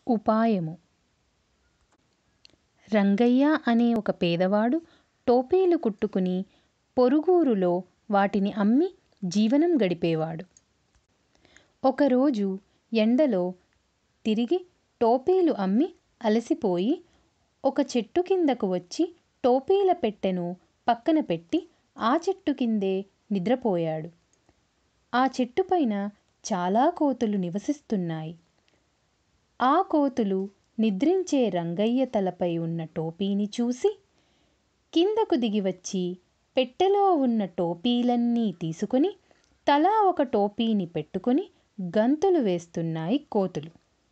ఉపాయము రంగయ్య అనే ఒక పేదవాడు టోపీలు కుట్టుకుని పొరుగురులో వాటిని అమ్మి జీవనం గడిపేవాడు. ఒకరోజు ఎండలో తిరిగి టోపీలు అమ్మి అలసిపోయి ఒక చెట్టు కిందకు వచ్చి టోపీల పెట్టెను పక్కన పెట్టి ఆ చెట్టు కిందే నిద్రపోయాడు. ఆ చెట్టుపైన చాలా కోతులు నివసిస్తున్నాయి. ఆ కోతులు నిద్రించే రంగయ్య తలపై ఉన్న టోపీని చూసి కిందకు దిగివచ్చి పెట్టెలో ఉన్న టోపీలన్నీ తీసుకుని తలా ఒక టోపీని పెట్టుకుని గంతులు వేస్తున్నాయి కోతులు.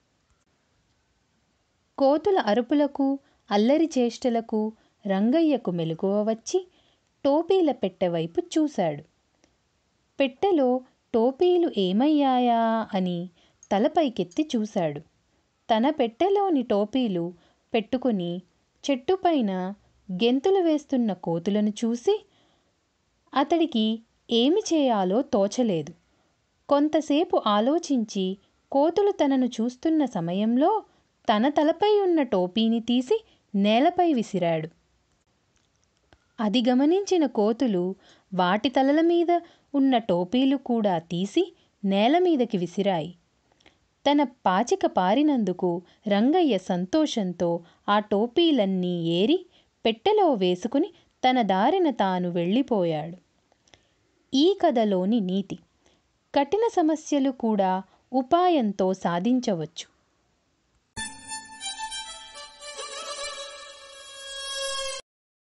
కోతుల అరుపులకు, అల్లరి చేష్టలకు రంగయ్యకు మెలకువ వచ్చి టోపీల పెట్టెవైపు చూశాడు. పెట్టెలో టోపీలు ఏమయ్యాయా అని తల పైకెత్తి చూశాడు. తన పెట్టెలోని టోపీలు పెట్టుకుని చెట్టుపైన గెంతులు వేస్తున్న కోతులను చూసి అతడికి ఏమి చేయాలో తోచలేదు. కొంతసేపు ఆలోచించి కోతులు తనను చూస్తున్న సమయంలో తన తలపై ఉన్న టోపీని తీసి నేలపై విసిరాడు. అది గమనించిన కోతులు వాటి తలల మీద ఉన్న టోపీలు కూడా తీసి నేలమీదకి విసిరాయి. తన పాచిక పారినందుకు రంగయ్య సంతోషంతో ఆ టోపీలన్నీ ఏరి పెట్టెలో వేసుకుని తన దారిన తాను వెళ్ళిపోయాడు. ఈ కథలోని నీతి కఠిన సమస్యలు కూడా ఉపాయంతో సాధించవచ్చు.